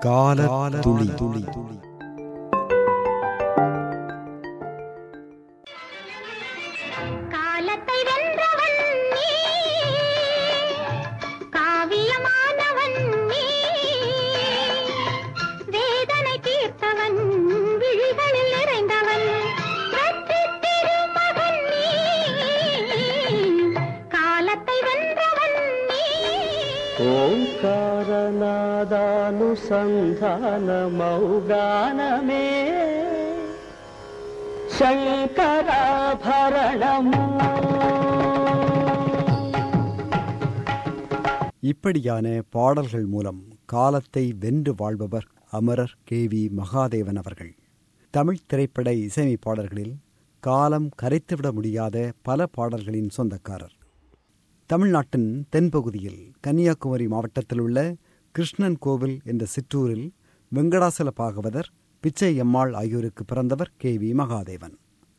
கால துளி துளி காலத்தை வென்றவன் நீ காவியமானவன் நீ வேதனை தீர்த்தவன் விழிகளில் நிறைந்தவன் வெற்றித் திருமகன் நீ காலத்தை வென்றவன் நீ ఓంకారనాదానుసంధానమౌగానమే శంకరాభరణము இப்படியான பாடல்கள் மூலம் காலத்தை வென்று வாழ்பவர் அமரர் கே வி மகாதேவன் அவர்கள் தமிழ் திரைப்பட இசையமைப்பாளர்களில் காலம் கரைத்துவிட முடியாத பல பாடல்களின் சொந்தக்காரர் தமிழ்நாட்டின் தென்பகுதியில் கன்னியாகுமரி மாவட்டத்தில் உள்ள கிருஷ்ணன் கோவில் என்ற சிற்றூரில் வெங்கடாசல பாகவதர் பிச்சை அம்மாள் ஆகியோருக்கு பிறந்தவர் கே வி மகாதேவன்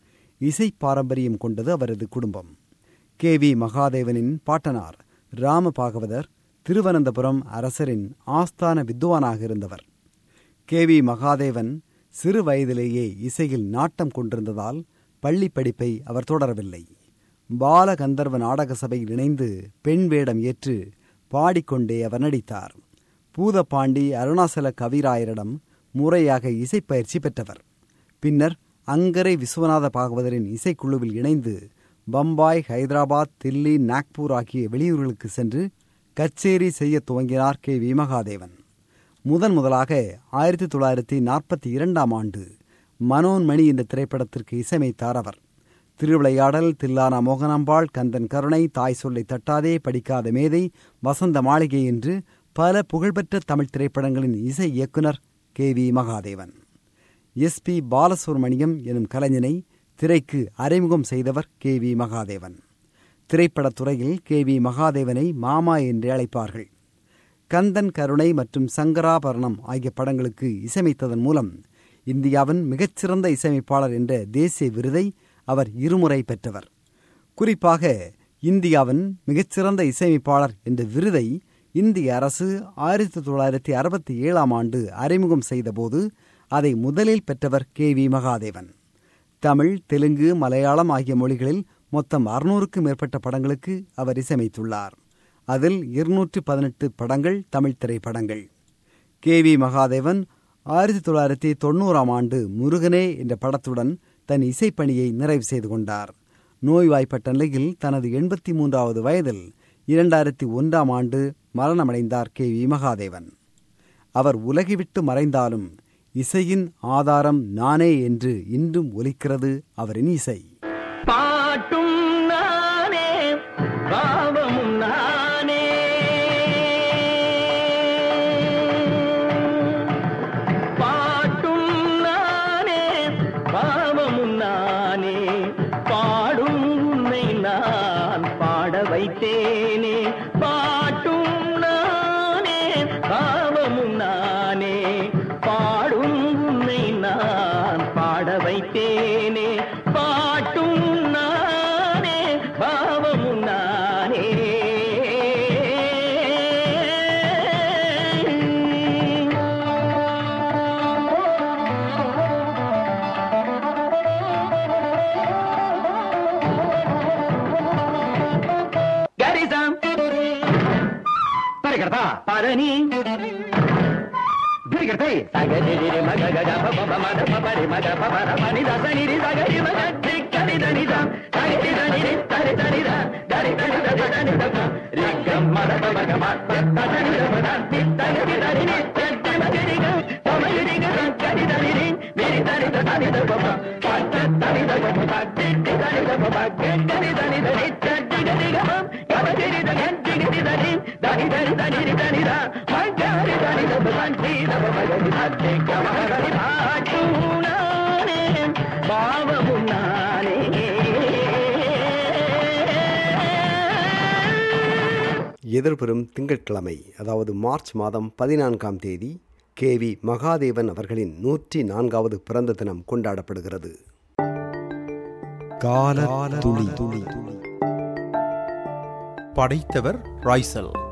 இசை பாரம்பரியம் கொண்டது அவரது குடும்பம் கே வி மகாதேவனின் பாட்டனார் ராம பாகவதர் திருவனந்தபுரம் அரசரின் ஆஸ்தான வித்வானாக இருந்தவர் கே வி மகாதேவன் சிறு வயதிலேயே இசையில் நாட்டம் கொண்டிருந்ததால் பள்ளி படிப்பை அவர் தொடரவில்லை பால கந்தர்வ நாடக சபையில் இணைந்து பெண் வேடம் ஏற்று பாடிக்கொண்டே அவர் நடித்தார் பூதப்பாண்டி அருணாசல கவிராயரிடம் முறையாக இசைப்பயிற்சி பெற்றவர் பின்னர் அங்கரை விஸ்வநாத பாகவதரின் இசைக்குழுவில் இணைந்து பம்பாய் ஹைதராபாத் தில்லி நாக்பூர் ஆகிய வெளியூர்களுக்கு சென்று கச்சேரி செய்ய துவங்கினார் கே வி மகாதேவன் முதன் முதலாக ஆயிரத்தி தொள்ளாயிரத்தி நாற்பத்தி இரண்டாம் ஆண்டு மனோன்மணி என்ற திரைப்படத்திற்கு இசையமைத்தார் அவர் திருவிளையாடல் தில்லானா மோகனாம்பாள் கந்தன் கருணை தாய் சொல்லை தட்டாதே படிக்காத மேதை வசந்த மாளிகை என்று பல புகழ்பெற்ற தமிழ் திரைப்படங்களின் இசை இயக்குனர் K V Mahadevan S P Balasubrahmanyam எனும் கலைஞனை திரைக்கு அறிமுகம் செய்தவர் கே வி மகாதேவன் திரைப்படத் துறையில் கே வி மகாதேவனை மாமா என்று அழைப்பார்கள் கந்தன் கருணை மற்றும் சங்கராபரணம் ஆகிய படங்களுக்கு இசையமைத்ததன் மூலம் இந்தியாவின் மிகச்சிறந்த இசையமைப்பாளர் என்ற தேசிய விருதை அவர் இருமுறை பெற்றவர் குறிப்பாக இந்தியாவின் மிகச்சிறந்த இசையமைப்பாளர் என்ற விருதை இந்திய அரசு ஆயிரத்தி தொள்ளாயிரத்தி அறுபத்தி ஏழாம் ஆண்டு அறிமுகம் செய்தபோது அதை முதலில் பெற்றவர் கே வி மகாதேவன் தமிழ் தெலுங்கு மலையாளம் ஆகிய மொழிகளில் மொத்தம் அறுநூறுக்கும் மேற்பட்ட படங்களுக்கு அவர் இசையமைத்துள்ளார் அதில் இருநூற்று பதினெட்டு படங்கள் தமிழ் திரைப்படங்கள் கே வி மகாதேவன் ஆயிரத்தி தொள்ளாயிரத்தி தொண்ணூறாம் ஆண்டு முருகனே என்ற படத்துடன் தன் இசைப்பணியை நிறைவு செய்து கொண்டார் நோய்வாய்ப்பட்ட நிலையில் தனது எண்பத்தி மூன்றாவது வயதில் இரண்டாயிரத்தி ஒன்றாம் ஆண்டு மரணமடைந்தார் கே வி மகாதேவன் அவர் உலகை விட்டு மறைந்தாலும் இசையின் ஆதாரம் நானே என்று இன்றும் ஒலிக்கிறது அவரின் இசை பாட்டும் நானே பாவமும் நானே பாட்டும் நானே பாவமும் நானே பாடும் உன்னை நான் பாட வைத்தேனே பாட்டும் நானே பாவமும் நானே பாடும் உன்னை நான் பாட வைத்தேனே பாட்டும் நானே பாவமும் நானே கரிசம் பரிகர்த்தா பரணி ಗಿರಿಗರ್ತೆ ಸಗದಿರಿ ಮಗ ಗಗ ಪಪ ಮದ ಪಪರಿ ಮಗ ಪಪರ ಮನಿ ದಸ ನಿರಿ ಸಗರಿ ಮಗ ಚಿಕ್ಕರಿ ದನಿ ದ ಸಗರಿ ದನಿ ರಿ ತರಿ ತರಿ ದ ದರಿ ತರಿ ದ ದನಿ ದ ರಿ ಗಂ ಮದ ಪಪ ಗ ಮ ತ ದನಿ ದ ಮ ದ ತಿ ತನಿ ರಿ ದನಿ ರಿ ಚಟ್ಟಿ ಮಗರಿ ಗ ತಮರಿ ರಿ ಗ ಸಗರಿ ದನಿ ರಿ ಮೇರಿ ದನಿ ದ ದನಿ ದ ಪಪ ಪಟ್ಟ ದನಿ ದ ಪಪ ತಿ ತಿ ದನಿ ದ ಪಪ ಗೆಂಗರಿ ದನಿ ದ ರಿ ಚಟ್ಟಿ ಗರಿ ಗ ಮ ಗಮರಿ ದ ಗಂಟಿ ಗಿ ದನಿ ದನಿ ದನಿ ದನಿ ರಿ ದನಿ ದ ಮಂಗರಿ ದನಿ ದ ಬಂಟಿ ದ ಪಪ ಗರಿ ಅತ್ತೆ ಕಮಗರಿ ಭಾಟೂನಾನೆ ಭಾವವುನಾನೆ எதிர்வரும் திங்கட்கிழமை அதாவது மார்ச் மாதம் பதினான்காம் தேதி கே வி மகாதேவன் அவர்களின் நூற்றி நான்காவது பிறந்த தினம் கொண்டாடப்படுகிறது கால துளி துளி படைத்தவர் ராய்சல்